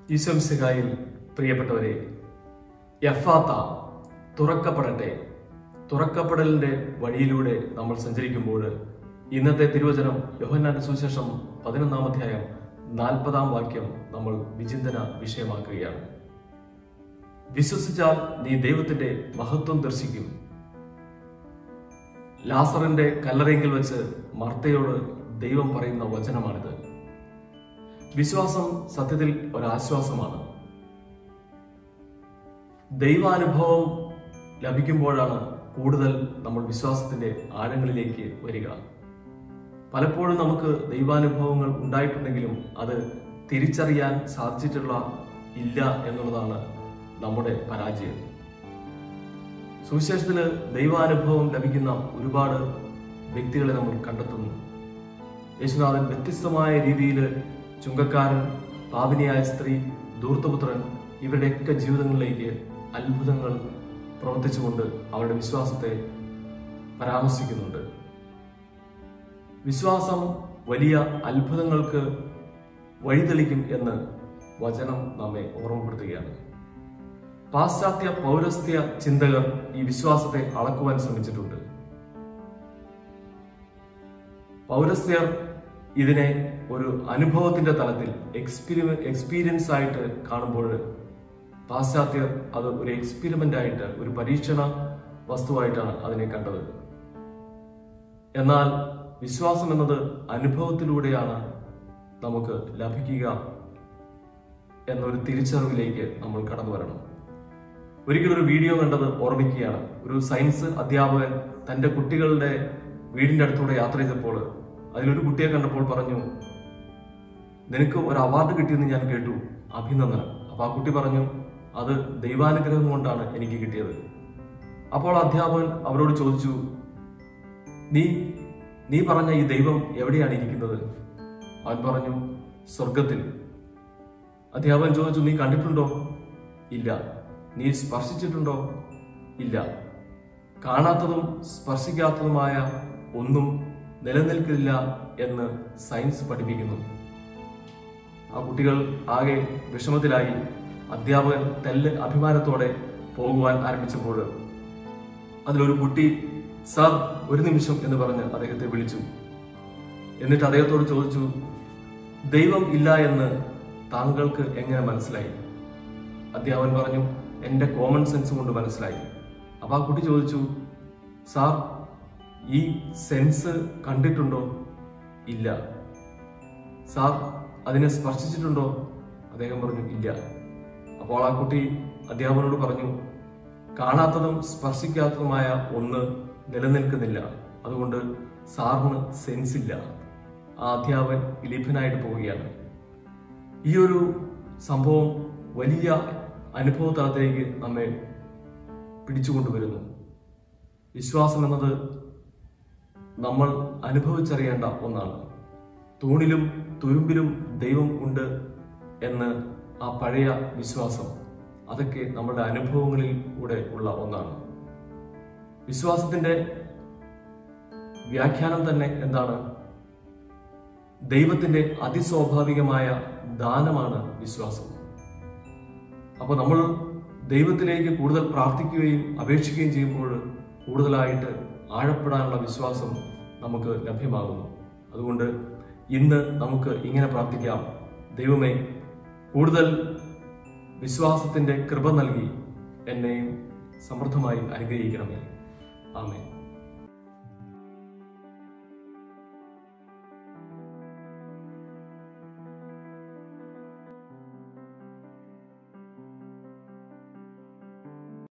ഈശ്വംസികായിൽ പ്രിയപ്പെട്ടവരെ യഫാത്ത തുറക്കപ്പെടട്ടെ തുറക്കപ്പെടലിന്റെ വഴിയിലൂടെ നമ്മൾ സഞ്ചരിക്കുമ്പോൾ ഇന്നത്തെ തിരുവചനം യോഹന്നാന്റെ സുവിശേഷം പതിനൊന്നാം അധ്യായം നാൽപ്പതാം വാക്യം നമ്മൾ വിചിന്തന വിഷയമാക്കുകയാണ് വിശ്വസിച്ചാൽ നീ ദൈവത്തിന്റെ മഹത്വം ദർശിക്കും ലാസറിന്റെ കല്ലറയെങ്കിൽ വെച്ച് മർത്തയോട് ദൈവം പറയുന്ന വചനമാണിത് വിശ്വാസം സത്യത്തിൽ ഒരാശ്വാസമാണ് ദൈവാനുഭവം ലഭിക്കുമ്പോഴാണ് കൂടുതൽ നമ്മൾ വിശ്വാസത്തിന്റെ ആഴങ്ങളിലേക്ക് വരിക പലപ്പോഴും നമുക്ക് ദൈവാനുഭവങ്ങൾ ഉണ്ടായിട്ടുണ്ടെങ്കിലും അത് തിരിച്ചറിയാൻ സാധിച്ചിട്ടുള്ള ഇല്ല എന്നുള്ളതാണ് നമ്മുടെ പരാജയം സുവിശേഷത്തില് ദൈവാനുഭവം ലഭിക്കുന്ന ഒരുപാട് വ്യക്തികളെ നമ്മൾ കണ്ടെത്തുന്നു യേശുനാഥൻ വ്യത്യസ്തമായ രീതിയിൽ ചുങ്കക്കാരൻ പാപിനിയായ സ്ത്രീ ധൂർത്തപുത്രൻ ഇവരുടെയൊക്കെ ജീവിതങ്ങളിലേക്ക് അത്ഭുതങ്ങൾ പ്രവർത്തിച്ചുകൊണ്ട് അവരുടെ വിശ്വാസത്തെ പരാമർശിക്കുന്നുണ്ട് വിശ്വാസം വലിയ അത്ഭുതങ്ങൾക്ക് വഴിതെളിക്കും എന്ന് വചനം നമ്മെ ഓർമ്മപ്പെടുത്തുകയാണ് പാശ്ചാത്യ പൗരസ്ത്യ ചിന്തകർ ഈ വിശ്വാസത്തെ അളക്കുവാൻ ശ്രമിച്ചിട്ടുണ്ട് പൗരസ്ത്യർ ഇതിനെ ഒരു അനുഭവത്തിന്റെ തലത്തിൽ എക്സ്പീരിമെ എക്സ്പീരിയൻസ് ആയിട്ട് കാണുമ്പോൾ പാശ്ചാത്യർ അത് ഒരു എക്സ്പെരിമെന്റ് ആയിട്ട് ഒരു പരീക്ഷണ വസ്തുവായിട്ടാണ് അതിനെ കണ്ടത് എന്നാൽ വിശ്വാസം എന്നത് അനുഭവത്തിലൂടെയാണ് നമുക്ക് ലഭിക്കുക എന്നൊരു തിരിച്ചറിവിലേക്ക് നമ്മൾ കടന്നു വരണം ഒരിക്കലും ഒരു വീഡിയോ കണ്ടത് ഓർമ്മിക്കുകയാണ് ഒരു സയൻസ് അധ്യാപകൻ തന്റെ കുട്ടികളുടെ വീടിന്റെ അടുത്തൂടെ യാത്ര ചെയ്തപ്പോൾ അതിലൊരു കുട്ടിയെ കണ്ടപ്പോൾ പറഞ്ഞു നിനക്ക് ഒരു അവാർഡ് കിട്ടിയെന്ന് ഞാൻ കേട്ടു അഭിനന്ദനം അപ്പൊ ആ കുട്ടി പറഞ്ഞു അത് ദൈവാനുഗ്രഹം കൊണ്ടാണ് എനിക്ക് കിട്ടിയത് അപ്പോൾ അധ്യാപകൻ അവരോട് ചോദിച്ചു നീ നീ പറഞ്ഞ ഈ ദൈവം എവിടെയാണ് ഇരിക്കുന്നത് അവൻ പറഞ്ഞു സ്വർഗത്തിൽ അധ്യാപകൻ ചോദിച്ചു നീ കണ്ടിട്ടുണ്ടോ ഇല്ല നീ സ്പർശിച്ചിട്ടുണ്ടോ ഇല്ല കാണാത്തതും സ്പർശിക്കാത്തതുമായ ഒന്നും നിലനിൽക്കില്ല എന്ന് സയൻസ് പഠിപ്പിക്കുന്നു ആ കുട്ടികൾ ആകെ വിഷമത്തിലായി അധ്യാപകൻ തെല്ല് അഭിമാനത്തോടെ പോകുവാൻ ആരംഭിച്ചപ്പോൾ അതിലൊരു കുട്ടി സാർ ഒരു നിമിഷം എന്ന് പറഞ്ഞ് അദ്ദേഹത്തെ വിളിച്ചു എന്നിട്ട് അദ്ദേഹത്തോട് ചോദിച്ചു ദൈവം ഇല്ല എന്ന് താങ്കൾക്ക് എങ്ങനെ മനസ്സിലായി അധ്യാപകൻ പറഞ്ഞു എന്റെ കോമൺ സെൻസ് കൊണ്ട് മനസ്സിലായി അപ്പൊ ആ കുട്ടി ചോദിച്ചു സാർ ഈ സെൻസ് കണ്ടിട്ടുണ്ടോ ഇല്ല സാർ അതിനെ സ്പർശിച്ചിട്ടുണ്ടോ അദ്ദേഹം പറഞ്ഞു ഇല്ല അപ്പോൾ ആ കുട്ടി അധ്യാപകനോട് പറഞ്ഞു കാണാത്തതും സ്പർശിക്കാത്തതുമായ ഒന്ന് നിലനിൽക്കുന്നില്ല അതുകൊണ്ട് സാറിന് സെൻസ് ഇല്ല ആ അധ്യാപകൻ ഇലിഭനായിട്ട് പോവുകയാണ് ഈ ഒരു സംഭവം വലിയ അനുഭവ തലത്തിലേക്ക് നമ്മെ പിടിച്ചുകൊണ്ടുവരുന്നു വിശ്വാസം എന്നത് നമ്മൾ അനുഭവിച്ചറിയേണ്ട ഒന്നാണ് തൂണിലും തുരുമ്പിലും ദൈവം ഉണ്ട് എന്ന് ആ പഴയ വിശ്വാസം അതൊക്കെ നമ്മുടെ അനുഭവങ്ങളിൽ കൂടെ ഉള്ള ഒന്നാണ് വിശ്വാസത്തിന്റെ വ്യാഖ്യാനം തന്നെ എന്താണ് ദൈവത്തിന്റെ അതിസ്വാഭാവികമായ ദാനമാണ് വിശ്വാസം അപ്പോൾ നമ്മൾ ദൈവത്തിലേക്ക് കൂടുതൽ പ്രാർത്ഥിക്കുകയും അപേക്ഷിക്കുകയും ചെയ്യുമ്പോൾ കൂടുതലായിട്ട് ആഴപ്പെടാനുള്ള വിശ്വാസം നമുക്ക് ലഭ്യമാകുന്നു അതുകൊണ്ട് ഇന്ന് നമുക്ക് ഇങ്ങനെ പ്രാർത്ഥിക്കാം ദൈവമേ കൂടുതൽ വിശ്വാസത്തിന്റെ കൃപ നൽകി എന്നെയും സമൃദ്ധമായി അനുഗ്രഹിക്കണമേ ആമേ